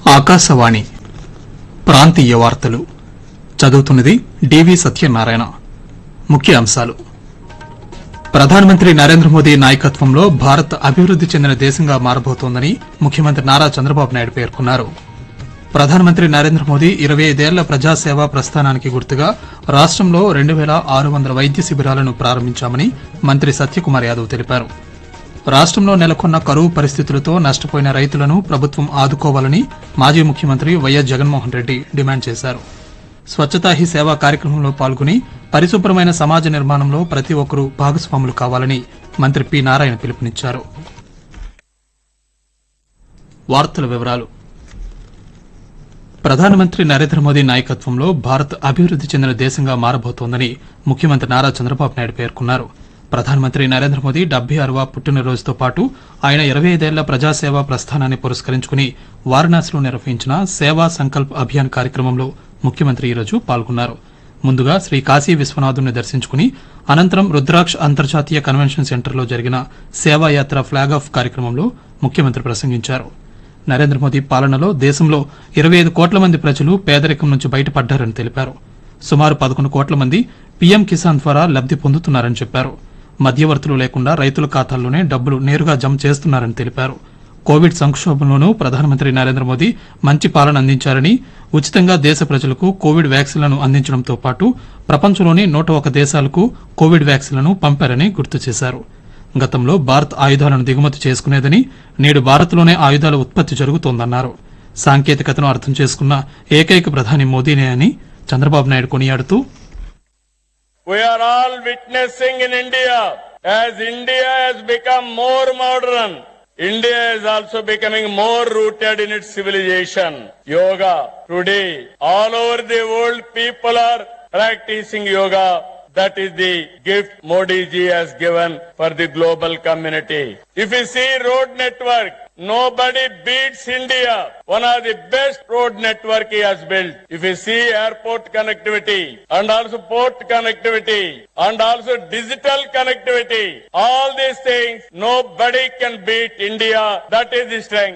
ఆకాశవాణి ప్రాంతీయ వార్తలు చదువుతున్నది డివి సత్యనారాయణ ముఖ్య అంశాలు ప్రధానమంత్రి నరేంద్ర మోదీ నాయకత్వంలో భారత్ అభివృద్ది చెందిన దేశంగా మారబోతోందని ముఖ్యమంత్రి నారా చంద్రబాబు నాయుడు పేర్కొన్నారు ప్రధానమంత్రి నరేంద్ర మోదీ ఇరవై ఐదేళ్ల ప్రజాసేవా ప్రస్థానానికి గుర్తుగా రాష్టంలో రెండు వేల ఆరు వందల వైద్య శిబిరాలను ప్రారంభించామని మంత్రి సత్యకుమార్ యాదవ్ తెలిపారు రాష్టంలో నెలకొన్న కరువు పరిస్థితులతో నష్టపోయిన రైతులను ప్రభుత్వం ఆదుకోవాలని మాజీ ముఖ్యమంత్రి వైఎస్ జగన్మోహన్ రెడ్డి డిమాండ్ చేశారు స్వచ్ఛతా హీ సేవా కార్యక్రమంలో పాల్గొని పరిశుభ్రమైన సమాజ నిర్మాణంలో ప్రతి ఒక్కరూ భాగస్వాములు కావాలని మంత్రి పి నారాయణ పిలుపునిచ్చారు వార్తల వివరాలు ప్రధానమంత్రి నరేంద్ర మోదీ నాయకత్వంలో భారత్ అభివృద్ది చెందిన దేశంగా మారబోతోందని ముఖ్యమంత్రి నారా చంద్రబాబు నాయుడు పేర్కొన్నారు ప్రధానమంత్రి నరేంద్ర మోదీ డెబ్బై ఆరవ పుట్టినరోజుతో పాటు ఆయన ఇరవై ఐదేళ్ల ప్రజాసేవా ప్రస్థానాన్ని పురస్కరించుకుని వారణాసిలో నిర్వహించిన సేవా సంకల్ప్ అభియాన్ కార్యక్రమంలో ముఖ్యమంత్రి ఈరోజు పాల్గొన్నారు ముందుగా శ్రీ కాశీ విశ్వనాథుని దర్శించుకుని అనంతరం రుద్రాక్ష్ అంతర్జాతీయ కన్వెన్షన్ సెంటర్లో జరిగిన సేవాయాత్ర ఫ్లాగ్ ఆఫ్ కార్యక్రమంలో ముఖ్యమంత్రి ప్రసంగించారు నరేంద్ర మోదీ పాలనలో దేశంలో ఇరవై ఐదు కోట్ల మంది ప్రజలు పేదరికం నుంచి బయటపడ్డారని తెలిపారు సుమారు పదకొండు కోట్ల మంది పీఎం కిసాన్ ద్వారా లబ్ది పొందుతున్నారని చెప్పారు మధ్యవర్తులు లేకుండా రైతుల ఖాతాల్లోనే డబ్బులు నేరుగా జమ చేస్తున్నారని తెలిపారు కోవిడ్ సంక్షోభంలోనూ ప్రధానమంత్రి నరేంద్ర మోదీ మంచి పాలన అందించారని ఉచితంగా దేశ ప్రజలకు కోవిడ్ వ్యాక్సిన్లను అందించడంతో పాటు ప్రపంచంలోని నూట ఒక దేశాలకు కోవిడ్ వ్యాక్సిన్లను పంపారని గుర్తు చేశారు గతంలో భారత్ ఆయుధాలను దిగుమతి చేసుకునేదని నేడు భారత్లోనే ఆయుధాల ఉత్పత్తి జరుగుతోందన్నారు సాంకేతికతను అర్థం చేసుకున్న ఏకైక ప్రధాని మోదీనే అని చంద్రబాబు నాయుడు కొనియాడుతూ We are all witnessing in India as India has become more modern. India is also becoming more rooted in its civilization. Yoga. Today, all over the world, people are practicing yoga. That is the gift Modi ji has given for the global community. If you see road network, nobody beats India. One of the best road network he has built. If you see airport connectivity and also port connectivity and also digital connectivity, all these things, nobody can beat India. That is the strength.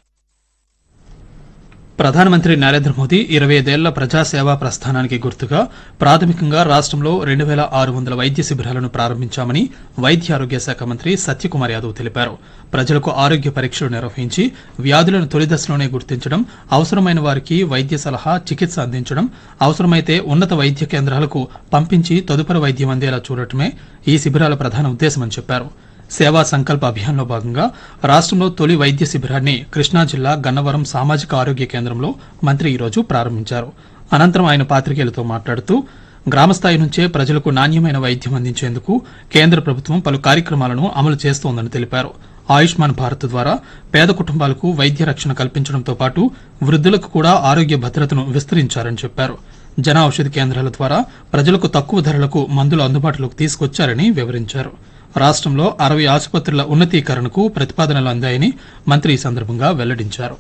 ప్రధానమంత్రి నరేంద్ర మోదీ ఇరవై ఐదేళ్ల ప్రజాసేవా ప్రస్థానానికి గుర్తుగా ప్రాథమికంగా రాష్టంలో రెండు వేల ఆరు వందల వైద్య శిబిరాలను ప్రారంభించామని వైద్య ఆరోగ్య శాఖ మంత్రి సత్యకుమార్ యాదవ్ తెలిపారు ప్రజలకు ఆరోగ్య పరీక్షలు నిర్వహించి వ్యాధులను తొలి దశలోనే గుర్తించడం అవసరమైన వారికి వైద్య సలహా చికిత్స అందించడం అవసరమైతే ఉన్నత వైద్య కేంద్రాలకు పంపించి తదుపరి వైద్యం అందేలా చూడటమే ఈ శిబిరాల ప్రధాన ఉద్దేశమని చెప్పారు సేవా సంకల్ప అభియాన్లో భాగంగా రాష్టంలో తొలి వైద్య శిబిరాన్ని కృష్ణా జిల్లా గన్నవరం సామాజిక ఆరోగ్య కేంద్రంలో మంత్రి ఈరోజు ప్రారంభించారు అనంతరం ఆయన పాత్రికేయులతో మాట్లాడుతూ గ్రామస్థాయి నుంచే ప్రజలకు నాణ్యమైన వైద్యం అందించేందుకు కేంద్ర ప్రభుత్వం పలు కార్యక్రమాలను అమలు చేస్తోందని తెలిపారు ఆయుష్మాన్ భారత్ ద్వారా పేద కుటుంబాలకు వైద్య రక్షణ కల్పించడంతో పాటు వృద్ధులకు కూడా ఆరోగ్య భద్రతను విస్తరించారని చెప్పారు జన ఔషధి కేంద్రాల ద్వారా ప్రజలకు తక్కువ ధరలకు మందులు అందుబాటులోకి తీసుకొచ్చారని వివరించారు రాష్టంలో అరవై ఆసుపత్రుల ఉన్నతీకరణకు ప్రతిపాదనలు అందాయని మంత్రి ఈ సందర్భంగా వెల్లడించారు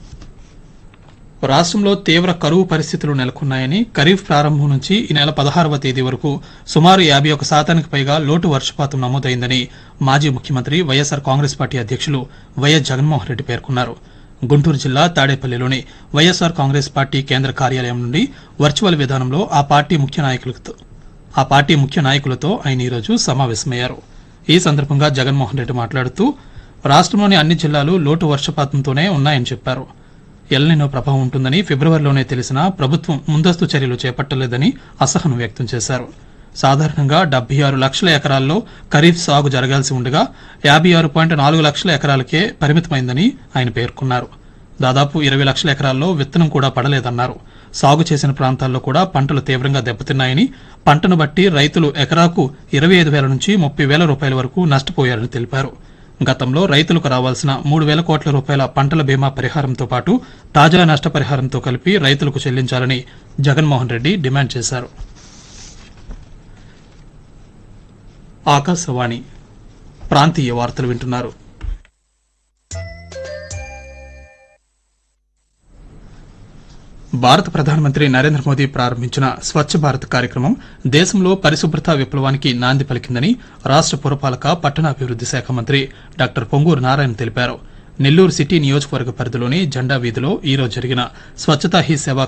రాష్టంలో తీవ్ర కరువు పరిస్థితులు నెలకొన్నాయని ఖరీఫ్ ప్రారంభం నుంచి ఈ నెల పదహారవ తేదీ వరకు సుమారు యాభై ఒక శాతానికి పైగా లోటు వర్షపాతం నమోదైందని మాజీ ముఖ్యమంత్రి వైఎస్సార్ కాంగ్రెస్ పార్టీ అధ్యక్షులు వైఎస్ జగన్మోహన్ రెడ్డి పేర్కొన్నారు గుంటూరు జిల్లా తాడేపల్లిలోని వైఎస్సార్ కాంగ్రెస్ పార్టీ కేంద్ర కార్యాలయం నుండి వర్చువల్ విధానంలో ఆ పార్టీ ముఖ్య నాయకులతో ఆ పార్టీ ముఖ్య నాయకులతో ఆయన ఈరోజు సమావేశమయ్యారు ఈ సందర్భంగా జగన్మోహన్ రెడ్డి మాట్లాడుతూ రాష్ట్రంలోని అన్ని జిల్లాలు లోటు వర్షపాతంతోనే ఉన్నాయని చెప్పారు ఎల్నినో ప్రభావం ఉంటుందని ఫిబ్రవరిలోనే తెలిసినా ప్రభుత్వం ముందస్తు చర్యలు చేపట్టలేదని అసహనం వ్యక్తం చేశారు సాధారణంగా డెబ్బై ఆరు లక్షల ఎకరాల్లో ఖరీఫ్ సాగు జరగాల్సి ఉండగా యాభై ఆరు పాయింట్ నాలుగు లక్షల ఎకరాలకే పరిమితమైందని ఆయన పేర్కొన్నారు దాదాపు ఇరవై లక్షల ఎకరాల్లో విత్తనం కూడా పడలేదన్నారు సాగు చేసిన ప్రాంతాల్లో కూడా పంటలు తీవ్రంగా దెబ్బతిన్నాయని పంటను బట్టి రైతులు ఎకరాకు ఇరవై ఐదు వేల నుంచి ముప్పై వేల రూపాయల వరకు నష్టపోయారని తెలిపారు గతంలో రైతులకు రావాల్సిన మూడు వేల కోట్ల రూపాయల పంటల బీమా పరిహారంతో పాటు తాజా నష్టపరిహారంతో కలిపి రైతులకు చెల్లించాలని జగన్మోహన్ రెడ్డి డిమాండ్ చేశారు ఆకాశవాణి ప్రాంతీయ వార్తలు వింటున్నారు భారత ప్రధానమంత్రి నరేంద్ర మోదీ ప్రారంభించిన స్వచ్ఛ భారత్ కార్యక్రమం దేశంలో పరిశుభ్రత విప్లవానికి నాంది పలికిందని రాష్ట పురపాలక పట్టణాభివృద్ది శాఖ మంత్రి డాక్టర్ పొంగూరు నారాయణ తెలిపారు నెల్లూరు సిటీ నియోజకవర్గ పరిధిలోని జెండా వీధిలో ఈరోజు జరిగిన స్వచ్ఛతా హీ సేవా